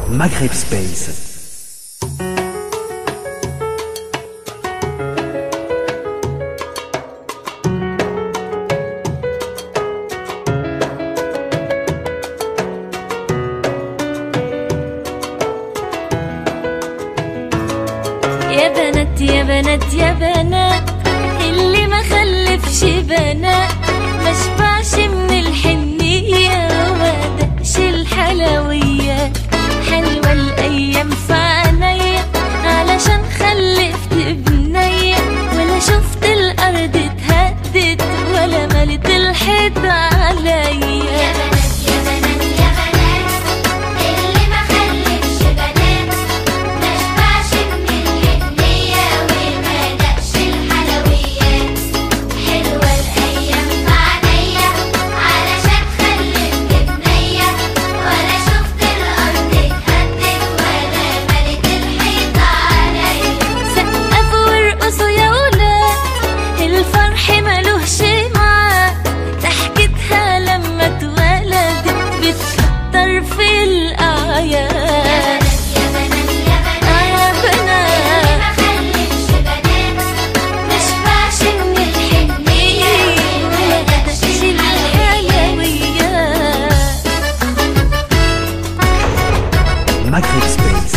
Maghreb Space. يا بنات يا بنات يا بنات اللي ما خلفش بنات ما شبعش من الحنية وما دقش الحلويات حلوة الأيام في عينيا علشان خلفت بنية ولا شفت الأرض اتهدت ولا ملت الحيط عليا يا بنات يا بنات يا بنات اللي ما خلفش بنات ما شبعش من الهدية وما دقش الحلويات حلوة الأيام في عينيا علشان خلفت بنية ولا شفت الأرض اتهدت ولا ملت الحيط عليا سقفوا وارقصوا يا ولاد الفرح ملوش معاه ضحكتها لما اتولدت بتكتر في الأعياد يا بنات يا بنات يا يا بنات اللي بنات ما خلفش بنات ما شبعش من الحنية وما دقش الحلويات الحلويات Maghreb Space.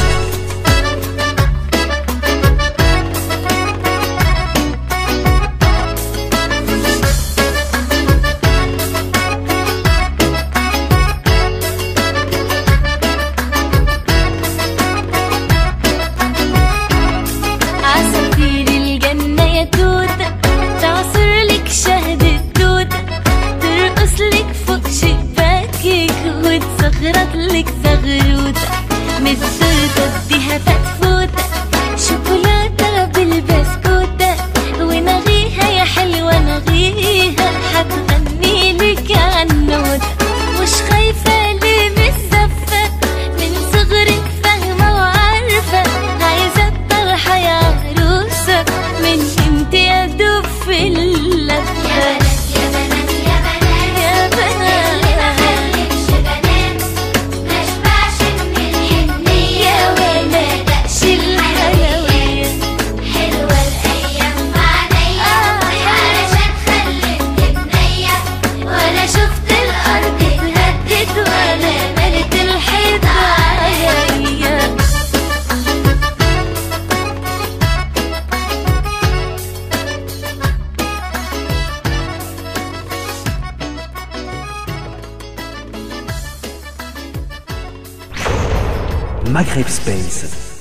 عصافير الجنة يا توتة تعصر لك شهد التوتة ترقص لك فوق شباكك وتصغرط لك زغروتة من التورتة اديها فتفوتة شوكولاتة بالبسكوتة ونغيها يا حلوة نغيها هتغني لك عنوتة مش خايفة ليه من الزفة من صغرك فاهمة وعارفة عايزة الطرحة يا عروسة من انت يا دوب في اللفة يا بنات يا بنات يا يا بنات اللي ما بنات خلفش بنات ما شبعش من الحنية وما دقش الحلويات حلوة الأيام عليا علشان خلفت بنية ولا شفت الأرض اتهدت ولا ملت الحيط عليا Maghreb Space.